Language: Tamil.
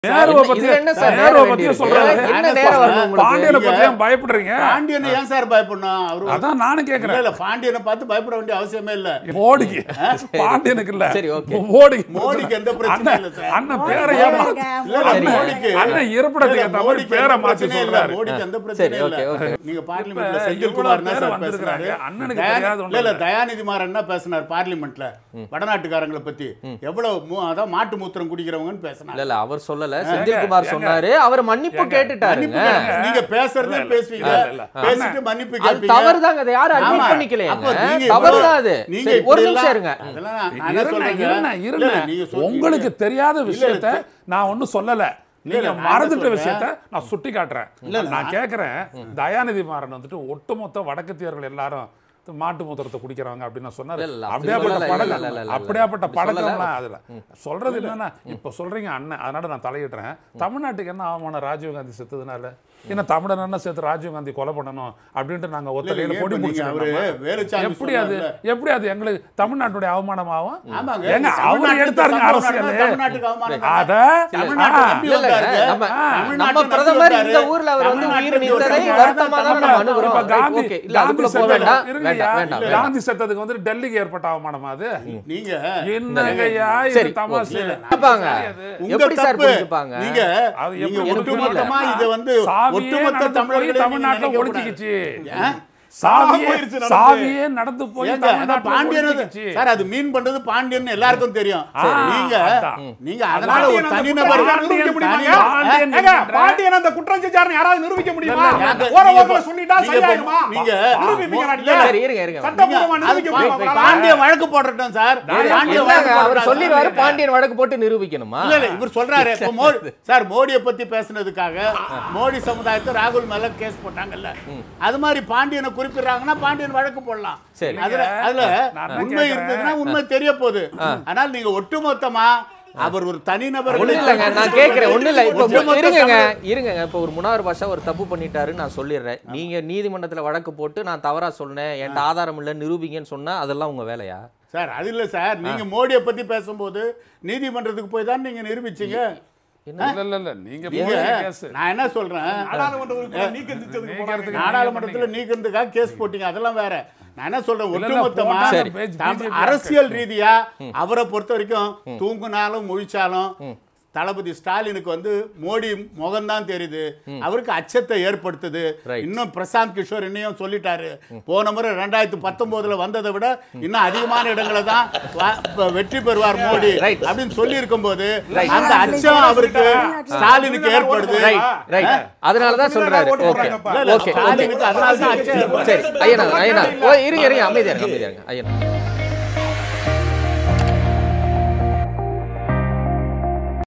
நேருவை என்ன- பத்தி இதுல என்ன சார் நேருவை நேரம் பத்தியும் வேண்டியிருக்கு? சொல்றாரு என்ன நேரம் வரணும் உங்களுக்கு? பாண்டியனை நீங்க- பத்தி ஏன் பயப்படுறீங்க பாண்டியனை ஏன் சார் பயப்படணும் அவரு அதான் நானும் இல்ல கேக்குறேன் இல்ல பாண்டியனை பார்த்து பயப்பட வேண்டிய அவசியமே இல்ல மோடிக்கு பாண்டியனுக்கு இல்ல சரி, okay. மோடிக்கு மோடிக்கு எந்த பிரச்சனையும் இல்ல சார். அண்ணன் பேரை ஏமா இல்ல இல்ல சரி. மோடிக்கு அண்ணன் இருப்பிடத்துக்கு இல்ல, ஏத்த மாதிரி மோடிக்கு பேரை எந்த மாத்தி பிரச்சனையும் இல்ல. சொல்றாரு. மோடிக்கு எந்த சரி, பிரச்சனையும் okay, இல்ல okay. நீங்க பார்லிமெண்ட்ல இப்ப செந்தில் இவ்வளவு குமார் என்ன பேர் சார் வந்திருக்காங்க. பேசுனாரு அண்ணனுக்கு தயா- தெரியாத ஒண்ணும் இல்ல இல்ல இல்ல. தயாநிதி மாறன் என்ன பேசினார் பார்லிமெண்ட்ல வடநாட்டுக்காரங்களை பத்தி எவ்வளவு மூ- அதான் மாட்டு மூத்திரம் குடிக்கிறவங்கன்னு பேசினார் இல்ல இல்ல அவர் சொல்லல செந்தில்குமார் சொன்னாரு அவர் மன்னிப்பு மன்னிப்பு கேட்டுட்டாருங்க கேளுங்க. நீங்க பேசுறதே பேசுவீங்க இல்ல, இல்ல. பேசிட்டு மன்னிப்பு அது கேட்பீங்க தவறுதாங்க அதை யாரும் ஆமா. அட்மிட் பண்ணிக்கலையாங்க அப்ப நீங்க தவறு இவ்வளவு- தான் அது நீங்க சரி, ஒரு இப்படி நிமிஷம் எல்லாம் இருங்க அதெல்லாம் நான் நான் என்ன இருண்ணே, சொல்றேங்க? இருண்ணே, இல்ல, இருண்ணே. இல்ல, நீங்க சொல்றீங்க. உங்களுக்கு தெரியாத விஷயத்த இல்ல. நான் ஒண்ணும் சொல்லல நீங்க இல்ல, நான் என்ன மறந்துட்ட சொல்றேன்? விஷயத்த நான் சுட்டி காட்டுறேன் இல்ல, நான் கேக்குறேன் தயாநிதி மாறன் வந்துட்டு ஒட்டுமொத்த வடக்கத்தியர்கள் எல்லாரும் மாட்டு மூத்திரத்தை குடிக்கிறாங்க அப்படின்னு நான் சொன்னாரு இல்ல, இல்ல, அப்படி அப்படியாப்பட்ட சொல்லல, இல்ல, பழக்கம் இல்ல, இல்ல, இல்ல. அப்படியாப்பட்ட அப்படி சொல்லல. பழக்கம்லாம் அதுல சொல்றது என்னன்னா இப்ப சொல்றீங்க அண்ணன் அதனால நான் தலையிடுறேன் தமிழ்நாட்டுக்கு என்ன அவமான ராஜீவ் காந்தி செத்ததுனால என்ன தமிழன் என்ன சேர்த்து ராஜீவ் காந்தி கொலை பண்ணணும் அப்படின்ட்டு நாங்க ஒத்தலையில இல்ல, கொடி இப்ப நீங்க அவரு பிடிச்சிருக்கோம் வேலுச்சாமி எப்படி அது சொன்னார்ல. எப்படி அது எங்களுக்கு தமிழ்நாட்டுடைய அவமானமாகும் ஆமாங்க. ஏங்க அவர் தமிழ்நாட்டுக்கு எடுத்தாருங்க சம்பவம் அரசியல் நடந்தா தமிழ்நாட்டுக்கு அவமானம் தானே. அத தமிழ்நாட்டை நம்பி இல்ல, இல்ல, வந்தாருங்க. நம்ம தமிழ்நாட்டை நம்ம நம்பி பிரதமர் இந்த வந்தாரு. ஊர்ல அவர் வந்து தமிழ்நாட்டை உயிர் நம்பி நீத்ததை வந்தாரு. வருத்தமா தான் நம்ம தமிழ்நாட்டை அணுகுறோம் இப்ப காந்தி ஓகே இல்ல காந்தி அதுக்குள்ள போக செத்தது- வேண்டாம் இருங்கய்யா, வேண்டாம் வேண்டாம் வேண்டாம் காந்தி செத்ததுக்கு வந்து டெல்லிக்கு ஏற்பட்ட அவமானமா அது நீங்க என்னங்கய்யா இது சரி, தமாஷு இல்ல, இல்ல. புரிஞ்சுப்பாங்க. உங்க எப்படி சார் தப்பு. புரிஞ்சுப்பாங்க? நீங்க அது நீங்க எப்படி ஒட்டுமொத்தமா புரியல? இதை வந்து சாவியே ஒட்டுமொத்த நடந்து போய் தமிழர்களையும் தமிழ்நாட்டுல நீங்க ஒழிச்சுக்கிச்சு ஏன்? சாவியே போயிருச்சு நடந்து. சாவியே நடந்து போய் ஏங்க, அதான் தமிழ்நாட்டுல பாண்டியன் ஒழிச்சுக்கிச்சு சார் அது மீன் பண்றது பாண்டியன் எல்லாருக்கும் தெரியும் நீங்க அதான். நீங்க அதனால ஒரு பாண்டியன் அந்த தனிநபர் குற்றத்தை நிரூபிக்க முடியுமாங்க? பாண்டியன் ஏங்க, என்கின்ற- பாண்டியன் அந்த குற்றம் செஞ்சாருன்னு யாராவது நிரூபிக்க முடியுமா இல்ல, இல்ல. ஓர நீங்க ஓரத்துல இப்ப- சொல்லிட்டா நீங்க இப்ப- சரியாயிருமா நீங்க- நிரூபிப்பீங்க இல்ல, நாட்டில். சரி இருங்க இருங்க சட்டப்பூர்வமா அது நிரூபிக்க பா- முடியுமா பாண்டியன் வழக்கு போடட்டும் சார் பாண்டியன் இல்லங்க, வழக்கு அவர் போடட்டும் சொல்லிடுவாரு சார். பாண்டியன் வழக்கு போட்டு நிரூபிக்கணுமா இல்ல இல்ல இவர் சொல்றாரு இப்ப மோடி சார் மோடியை பத்தி பேசுனதுக்காக மோடி சமுதாயத்தை ராகுல் மேல கேஸ் போட்டாங்கல்ல அது மாதிரி பாண்டியனை குறிப்பிடுறாங்கன்னா பாண்டியன் வழக்கு போடலாம் சரி. அதுல அதுல நான் என்ன உண்மை கேக்குறேன்? இருந்ததுன்னா உண்மை தெரிய போகுது ஆனால் நீங்க ஒட்டுமொத்தமா அவர் ஒரு தனிநபர் ஒண்ணு இல்லைங்க நான் கேட்கிறேன் ஒண்ணு இல்ல இப்ப ஒட்டுமொத்த இருங்கங்க தமிழ் இருங்கங்க இப்ப ஒரு முனார் பாஷா ஒரு தப்பு பண்ணிட்டாருன்னு நான் சொல்லிடுறேன் நீங்க நீதிமன்றத்துல வழக்கு போட்டு நான் தவறா சொன்னேன் என்கிட்ட ஆதாரம் இல்ல நிரூபிங்கன்னு சொன்னா அதெல்லாம் உங்க வேலையா சார் அது இல்ல சார் நீங்க மோடியை பத்தி பேசும்போது நீதிமன்றத்துக்கு போய் தான் நீங்க நிரூபிச்சீங்க இல்ல இல்ல இல்ல நீங்க நீங்க போய் கேஸ் நான் என்ன சொல்றேன் நாடாளுமன்ற உறுப்பினர் நீக்கம் செஞ்சதுக்கு போனாங்க. நாடாளுமன்றத்துல நீக்கிறதுக்காக கேஸ் போட்டீங்க அதெல்லாம் வேற நான் என்ன சொல்றேன் இல்ல, ஒட்டுமொத்தமா போட்டா சரி. பேஜ் தம்- BJP அரசியல் ரீதியா அவரை பொறுத்த வரைக்கும் தூங்குனாலும் முழிச்சாலும் தளபதி ஸ்டாலினுக்கு வந்து மோடி முகம்தான் தெரியுது அவருக்கு அச்சத்தை ஏற்படுத்துது Right. இன்னும் பிரசாந்த் கிஷோர் இன்னும் சொல்லிட்டாரு போன முறை ரெண்டாயிரத்தி பத்தொன்பதுல வந்ததை விட இன்னும் அதிகமான இடங்களை தான் வ- இப்ப வெற்றி பெறுவார் மோடி Right. அப்படின்னு சொல்லி இருக்கும்போது அந்த அச்சம் அவருக்கு ஸ்டாலினுக்கு ஏற்படுது ரைட் ரைட் அதனால தான் சொல்றாரு ஓட்டு ஓகே போடுறாங்கப்பா. இல்ல, இல்ல, ஓகே ஸ்டாலினுக்கு அதனால தான் அச்சம் ஏற்படுது சரி ஐயனா ஐயனா ஓ இருங்க இருங்க அமைதியா இருங்க அமைதியா இருங்க ஐயனா